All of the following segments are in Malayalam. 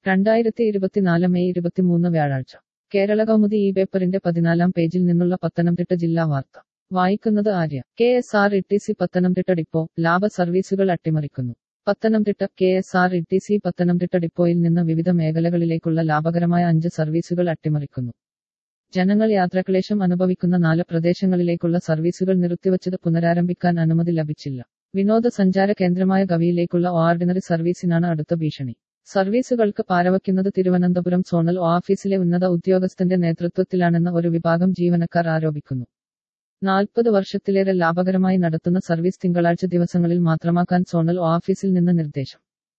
രണ്ടായിരത്തി ഇരുപത്തിനാല് മെയ് ഇരുപത്തിമൂന്ന് വ്യാഴാഴ്ച കേരള കൗമുദി ഈ പേപ്പറിന്റെ പതിനാലാം പേജിൽ നിന്നുള്ള പത്തനംതിട്ട ജില്ലാ വാർത്ത വായിക്കുന്നത് Arya K S R E T C Pathanamthitta depot ലാഭ സർവീസുകൾ അട്ടിമറിക്കുന്നു Pathanamthitta K S R E T C Pathanamthitta ഡിപ്പോയിൽ നിന്ന് വിവിധ മേഖലകളിലേക്കുള്ള ലാഭകരമായ അഞ്ച് സർവീസുകൾ അട്ടിമറിക്കുന്നു ജനങ്ങൾ യാത്രാക്ലേശം അനുഭവിക്കുന്ന നാല് പ്രദേശങ്ങളിലേക്കുള്ള സർവീസുകൾ നിർത്തിവച്ചത് പുനരാരംഭിക്കാൻ അനുമതി ലഭിച്ചില്ല വിനോദസഞ്ചാര കേന്ദ്രമായ ഗവിയിലേക്കുള്ള ഓർഡിനറി സർവീസിനാണ് അടുത്ത ഭീഷണി സർവീസുകൾക്ക് പാരവയ്ക്കുന്നത് തിരുവനന്തപുരം സോണൽ ഓഫീസിലെ ഉന്നത ഉദ്യോഗസ്ഥന്റെ നേതൃത്വത്തിലാണെന്ന് ഒരു വിഭാഗം ജീവനക്കാർ ആരോപിക്കുന്നു നാൽപ്പത് വർഷത്തിലേറെ ലാഭകരമായി നടത്തുന്ന സർവീസ് തിങ്കളാഴ്ച ദിവസങ്ങളിൽ മാത്രമാക്കാൻ സോണൽ ഓഫീസിൽ നിന്ന് നിർദ്ദേശം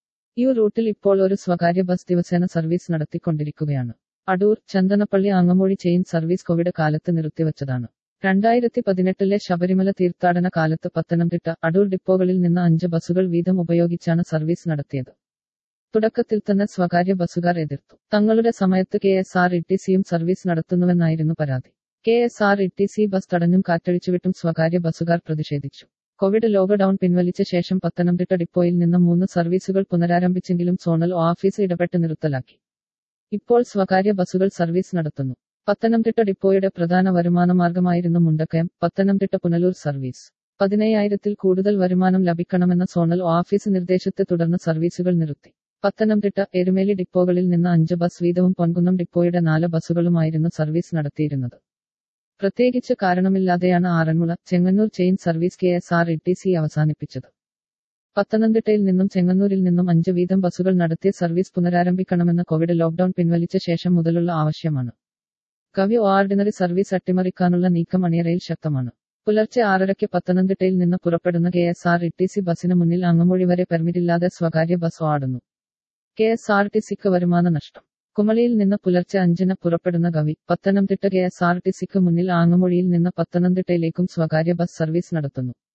ഈ റൂട്ടിൽ ഇപ്പോൾ ഒരു സ്വകാര്യ ബസ് ദിവസേന സർവീസ് നടത്തിക്കൊണ്ടിരിക്കുകയാണ് അടൂർ ചന്ദനപ്പള്ളി ആങ്ങമൂഴി ചെയിൻ സർവീസ് കോവിഡ് കാലത്ത് നിർത്തിവച്ചതാണ് രണ്ടായിരത്തി പതിനെട്ടിലെ ശബരിമല തീർത്ഥാടന കാലത്ത് പത്തനംതിട്ട അടൂർ ഡിപ്പോകളിൽ നിന്ന് അഞ്ച് ബസ്സുകൾ വീതം ഉപയോഗിച്ചാണ് സർവീസ് നടത്തിയത് തുടക്കത്തിൽ തന്നെ സ്വകാര്യ ബസ്സുകാർ എതിർത്തു തങ്ങളുടെ സമയത്ത് K S R E T സിയും സർവീസ് നടത്തുന്നുവെന്നായിരുന്നു പരാതി K S R E T C bus തടഞ്ഞും കാറ്റഴിച്ചുവിട്ടും സ്വകാര്യ ബസ്സുകാർ പ്രതിഷേധിച്ചു കോവിഡ് ലോക്ക്ഡൌൺ പിൻവലിച്ച ശേഷം പത്തനംതിട്ട ഡിപ്പോയിൽ നിന്ന് മൂന്ന് സർവീസുകൾ പുനരാരംഭിച്ചെങ്കിലും സോണൽ ഓഫീസ് ഇടപെട്ട് നിർത്തലാക്കി ഇപ്പോൾ സ്വകാര്യ ബസ്സുകൾ സർവീസ് നടത്തുന്നു പത്തനംതിട്ട ഡിപ്പോയുടെ പ്രധാന വരുമാനമാർഗമായിരുന്നു മുണ്ടക്കയം പത്തനംതിട്ട പുനലൂർ സർവീസ് പതിനയ്യായിരത്തിൽ കൂടുതൽ വരുമാനം ലഭിക്കണമെന്ന സോണൽ ഓഫീസ് നിർദ്ദേശത്തെ തുടർന്ന് സർവീസുകൾ നിർത്തി പത്തനംതിട്ട എരുമേലി ഡിപ്പോകളിൽ നിന്ന് അഞ്ച് ബസ് വീതവും പൊൻകുന്നം ഡിപ്പോയുടെ നാല് ബസ്സുകളുമായിരുന്നു സർവീസ് നടത്തിയിരുന്നത് പ്രത്യേകിച്ച് കാരണമില്ലാതെയാണ് Aranmula Chengannur chain service K S R E T C അവസാനിപ്പിച്ചത് പത്തനംതിട്ടയിൽ നിന്നും ചെങ്ങന്നൂരിൽ നിന്നും അഞ്ച് വീതം ബസ്സുകൾ നടത്തിയ സർവീസ് പുനരാരംഭിക്കണമെന്ന കോവിഡ് ലോക്ഡൌൺ പിൻവലിച്ച ശേഷം മുതലുള്ള ആവശ്യമാണ് കവി ഓർഡിനറി സർവീസ് അട്ടിമറിക്കാനുള്ള നീക്കം അണിയറയിൽ ശക്തമാണ് പുലർച്ചെ ആറരയ്ക്ക് പത്തനംതിട്ടയിൽ നിന്ന് പുറപ്പെടുന്ന K S R E T C ബസിന് മുന്നിൽ അങ്ങമൊഴി വരെ പെർമിറ്റില്ലാതെ സ്വകാര്യ ബസ് ഓടുന്നു കെ എസ് ആർ ടി സിക്ക് വരുമാന നഷ്ടം കുമളിയിൽ നിന്ന് പുലർച്ചെ അഞ്ചിന് പുറപ്പെടുന്ന കവി Pathanamthitta K S R T സിക്ക് മുന്നിൽ ആങ്ങമൊഴിയിൽ നിന്ന് പത്തനംതിട്ടയിലേക്കും സ്വകാര്യ ബസ് സർവീസ് നടത്തുന്നു